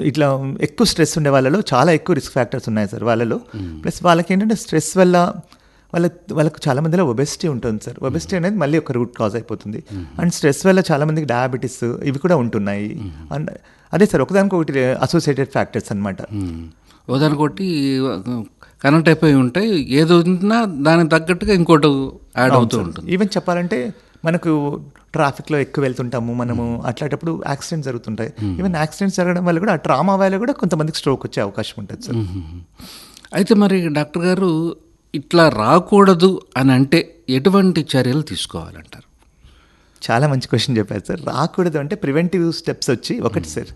ఇట్లా ఎక్కువ స్ట్రెస్ ఉండే వాళ్ళలో చాలా ఎక్కువ రిస్క్ ఫ్యాక్టర్స్ ఉన్నాయి సార్ వాళ్ళలో ప్లస్ వాళ్ళకి ఏంటంటే స్ట్రెస్ వల్ల వాళ్ళ వాళ్ళకు చాలా మందిలో ఒబెసిటీ ఉంటుంది సార్ ఒబెసిటీ అనేది మళ్ళీ ఒక రూట్ కాజ్ అయిపోతుంది అండ్ స్ట్రెస్ వల్ల చాలా మందికి డయాబెటీస్ ఇవి కూడా ఉంటున్నాయి అండ్ అదే సార్ ఒకదానికి ఒకటి అసోసియేటెడ్ ఫ్యాక్టర్స్ అనమాట ఉదాహరణ కొట్టి కనెక్ట్ అయిపోయి ఉంటాయి ఏది ఉన్నా దానికి తగ్గట్టుగా ఇంకోటి యాడ్ అవుతూ ఉంటుంది ఈవెన్ చెప్పాలంటే మనకు ట్రాఫిక్లో ఎక్కువ వెళ్తుంటాము మనము అట్లాంటప్పుడు యాక్సిడెంట్స్ జరుగుతుంటాయి ఈవెన్ యాక్సిడెంట్స్ జరగడం వల్ల కూడా ఆ ట్రామా వల్ల కూడా కొంతమందికి స్ట్రోక్ వచ్చే అవకాశం ఉంటుంది సార్ అయితే మరి డాక్టర్ గారు ఇట్లా రాకూడదు అని అంటే ఎటువంటి చర్యలు తీసుకోవాలంటారు చాలా మంచి క్వశ్చన్ చెప్పారు సార్ రాకూడదు అంటే ప్రివెంటివ్ స్టెప్స్ వచ్చి ఒకటి సార్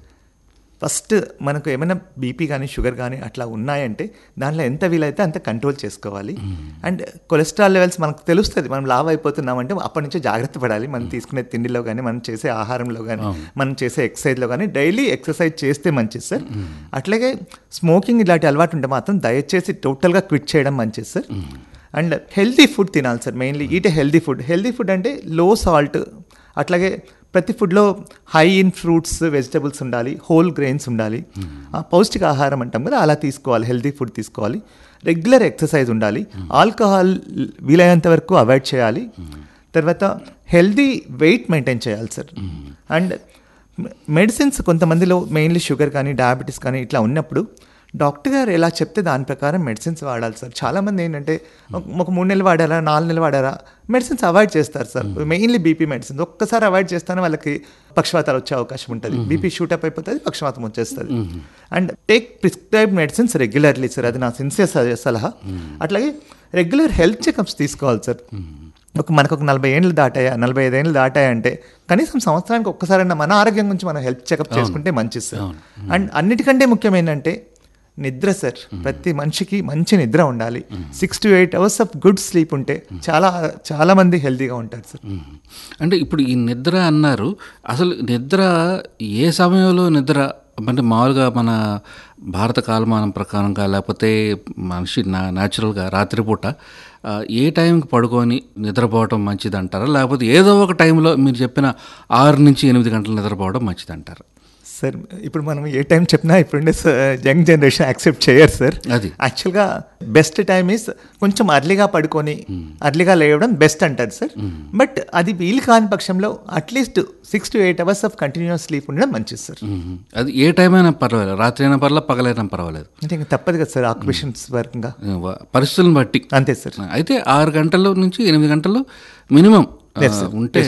ఫస్ట్ మనకు ఏమైనా బీపీ కానీ షుగర్ కానీ అట్లా ఉన్నాయంటే దాంట్లో ఎంత వీలైతే అంత కంట్రోల్ చేసుకోవాలి అండ్ కొలెస్ట్రాల్ లెవెల్స్ మనకు తెలుస్తుంది మనం లావ్ అయిపోతున్నామంటే అప్పటి నుంచే జాగ్రత్త పడాలి మనం తీసుకునే తిండిలో కానీ మనం చేసే ఆహారంలో కానీ మనం చేసే ఎక్సర్సైజ్లో కానీ డైలీ ఎక్సర్సైజ్ చేస్తే మంచిది సార్ అట్లాగే స్మోకింగ్ ఇలాంటి అలవాటు ఉంటే మాత్రం దయచేసి టోటల్గా క్విట్ చేయడం మంచిది సార్ అండ్ హెల్తీ ఫుడ్ తినాలి sir mainly eat healthy food healthy food అంటే లో సాల్ట్ అట్లాగే ప్రతి ఫుడ్లో హై ఇన్ ఫ్రూట్స్ వెజిటబుల్స్ ఉండాలి హోల్ గ్రెయిన్స్ ఉండాలి ఆ పౌష్టిక ఆహారం అంటాం కదా అలా తీసుకోవాలి హెల్దీ ఫుడ్ తీసుకోవాలి రెగ్యులర్ ఎక్సర్సైజ్ ఉండాలి ఆల్కహాల్ వీలైనంత వరకు అవాయిడ్ చేయాలి తర్వాత హెల్దీ వెయిట్ మెయింటైన్ చేయాలి సార్ అండ్ మెడిసిన్స్ కొంతమందిలో మెయిన్లీ షుగర్ కానీ డయాబెటీస్ కానీ ఇట్లా ఉన్నప్పుడు డాక్టర్ గారు ఎలా చెప్తే దాని ప్రకారం మెడిసిన్స్ వాడాలి సార్ చాలామంది ఏంటంటే ఒక- ఒక మూడు నెలలు వాడారా నాలుగు నెలలు వాడారా మెడిసిన్స్ అవాయిడ్ చేస్తారు సార్ మెయిన్లీ బీపీ మెడిసిన్స్ ఒక్కసారి అవాయిడ్ చేస్తానే వాళ్ళకి పక్షవాతాలు వచ్చే అవకాశం ఉంటుంది బీపీ షూటప్ అయిపోతుంది పక్షవాతం వచ్చేస్తుంది and take prescribe medicines regularly sir అది నా సిన్సియర్ సలహా అట్లాగే రెగ్యులర్ హెల్త్ చెకప్స్ తీసుకోవాలి సార్ ఒక మనకు ఒక నలభై ఏళ్ళు దాటాయా నలభై ఐదు ఏళ్ళు దాటాయా అంటే కనీసం సంవత్సరానికి ఒక్కసారైనా మన ఆరోగ్యం గురించి మనం హెల్త్ చెకప్ చేసుకుంటే మంచిది సార్ అండ్ అన్నిటికంటే ముఖ్యం ఏంటంటే నిద్ర సార్ ప్రతి మనిషికి మంచి నిద్ర ఉండాలి six to eight hours of good sleep ఉంటే చాలా చాలా మంది హెల్తీగా ఉంటారు సార్ అంటే ఇప్పుడు ఈ నిద్ర అన్నారు అసలు నిద్ర ఏ సమయంలో నిద్ర అంటే మామూలుగా మన భారత కాలమానం ప్రకారంగా లేకపోతే మనిషి నా న్యాచురల్గా రాత్రిపూట ఆ, ఏ టైంకి పడుకొని నిద్రపోవడం మంచిది అంటారా లేకపోతే ఏదో ఒక టైంలో మీరు చెప్పిన ఆరు నుంచి ఎనిమిది గంటలు నిద్రపోవడం మంచిది అంటారా సార్ ఇప్పుడు మనం ఏ టైం చెప్పినా ఇప్పుడుండే యంగ్ జనరేషన్ యాక్సెప్ట్ చేయరు సార్ అది. యాక్చువల్గా బెస్ట్ టైం ఇస్ కొంచెం అర్లీగా పడుకొని అర్లీగా లేవడం బెస్ట్ అంటారు సార్ బట్ అది వీలు కాని పక్షంలో at least six to eight hours of continuous sleep ఉండడం మంచిది సార్ మ్మ్. అది ఏ టైం అయినా పర్వాలేదు రాత్రి అయినా పర్వాలేదు పగలైనా పర్వాలేదు అంటే ఇంకా తప్పదు కదా సార్ ఆక్యుపేషన్స్ వర్క్గా వ- పరిస్థితులను బట్టి అంతే సార్ అయితే ఆరు గంటల నుంచి ఎనిమిది గంటలు మినిమం ఉంటే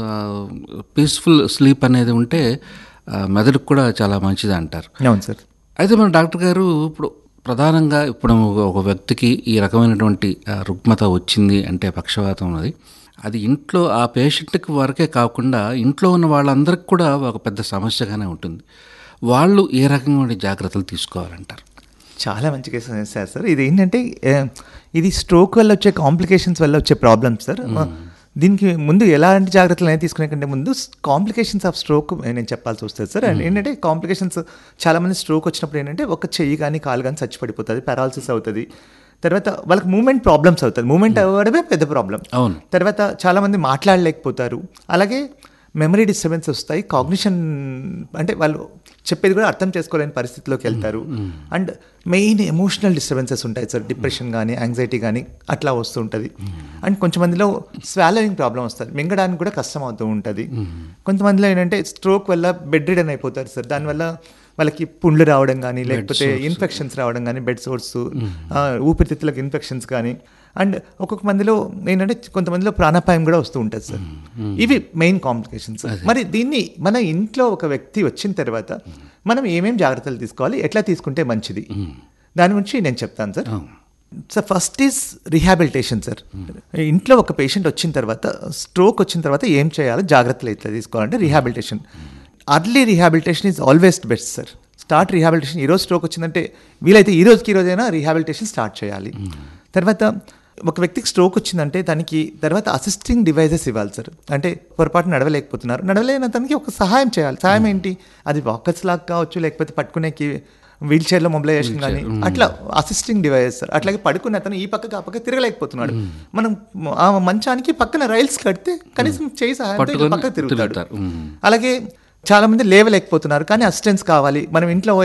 పీస్ఫుల్ స్లీప్ అనేది ఉంటే ఆ, మెదడుకు కూడా చాలా మంచిది అంటారు అవును సార్ అయితే మన డాక్టర్ గారు ఇప్పుడు ప్రధానంగా ఇప్పుడు ఒక వ్యక్తికి ఈ రకమైనటువంటి ఆ, రుగ్మత వచ్చింది అంటే పక్షవాతం ఉన్నది అది ఇంట్లో ఆ పేషెంట్కి వరకే కాకుండా ఇంట్లో ఉన్న వాళ్ళందరికీ కూడా ఒక పెద్ద సమస్యగానే ఉంటుంది వాళ్ళు ఏ రకమైన జాగ్రత్తలు తీసుకోవాలంటారు చాలా మంచి కేసు సార్ సార్ ఇది ఏంటంటే ఏ, ఇది స్ట్రోక్ వల్ల వచ్చే కాంప్లికేషన్స్ వల్ల వచ్చే ప్రాబ్లమ్స్ సార్ దీనికి ముందు ఎలాంటి జాగ్రత్తలు అనేది తీసుకునే కంటే ముందు కాంప్లికేషన్స్ ఆఫ్ స్ట్రోక్ నేను చెప్పాల్సి వస్తుంది సార్ అండ్ ఏంటంటే కాంప్లికేషన్స్ చాలా మంది స్ట్రోక్ వచ్చినప్పుడు ఏంటంటే ఒక చెయ్యి కానీ కాలు కానీ చచ్చిపడిపోతుంది పారాలసిస్ అవుతుంది తర్వాత వాళ్ళకి మూమెంట్ ప్రాబ్లమ్స్ అవుతుంది మూమెంట్ అవ్వడమే పెద్ద ప్రాబ్లం అవును తర్వాత చాలామంది మాట్లాడలేకపోతారు అలాగే మెమరీ డిస్టర్బెన్స్ వస్తాయి కాగ్నిషన్ అంటే వాళ్ళు చెప్పేది కూడా అర్థం చేసుకోలేని పరిస్థితిలోకి వెళ్తారు అండ్ మెయిన్ ఎమోషనల్ డిస్టర్బెన్సెస్ ఉంటాయి సార్ డిప్రెషన్ కానీ యాంగ్జైటీ కానీ అట్లా వస్తూ ఉంటుంది అండ్ కొంతమందిలో స్వాలోయింగ్ ప్రాబ్లం వస్తుంది మింగడానికి కూడా కష్టం అవుతూ ఉంటుంది కొంతమందిలో ఏంటంటే స్ట్రోక్ వల్ల బెడ్ రిడన్ అయిపోతారు సార్ దానివల్ల వాళ్ళకి పుండ్లు రావడం కానీ లేకపోతే ఇన్ఫెక్షన్స్ రావడం కానీ బెడ్ సోర్స్ ఊపిరితిత్తులకు ఇన్ఫెక్షన్స్ కానీ అండ్ ఒక్కొక్క మందిలో ఏంటంటే కొంతమందిలో ప్రాణాపాయం కూడా వస్తూ ఉంటుంది సార్ ఇవి మెయిన్ కాంప్లికేషన్స్ మరి దీన్ని మన ఇంట్లో ఒక వ్యక్తి వచ్చిన తర్వాత మనం ఏమేం జాగ్రత్తలు తీసుకోవాలి ఎట్లా తీసుకుంటే మంచిది దాని గురించి నేను చెప్తాను sir sir first is rehabilitation sir ఇంట్లో ఒక పేషెంట్ వచ్చిన తర్వాత స్ట్రోక్ వచ్చిన తర్వాత ఏం చేయాలో జాగ్రత్తలు ఎట్లా తీసుకోవాలంటే rehabilitation early rehabilitation is always best sir start rehabilitation ఈరోజు స్ట్రోక్ వచ్చిందంటే వీలైతే ఈ రోజుకి ఈ రోజైనా రిహాబిలిటేషన్ స్టార్ట్ చేయాలి తర్వాత ఒక వ్యక్తికి స్ట్రోక్ వచ్చిందంటే దానికి తర్వాత అసిస్టింగ్ డివైజెస్ ఇవ్వాలి సార్ అంటే పొరపాటు నడవలేకపోతున్నారు నడవలేని అతనికి ఒక సహాయం చేయాలి సహాయం ఏంటి అది వాకర్స్ లాగా కావచ్చు లేకపోతే పట్టుకునేకి వీల్ చైర్లో మొబిలైజేషన్ కానీ అట్లా అసిస్టింగ్ డివైజెస్ సార్ అట్లాగే పడుకున్న అతను ఈ పక్కకి ఆ పక్క తిరగలేకపోతున్నాడు మనం ఆ మంచానికి పక్కన రైల్స్ కడితే కనీసం చేయి సహాయంతో పట్టుకొని పక్కకు తిరుగుతాడు తిరుగుతారు. మ్మ్. అలాగే చాలా మంది లేవలేకపోతున్నారు కానీ అసిస్టెన్స్ కావాలి మనం ఇంట్లో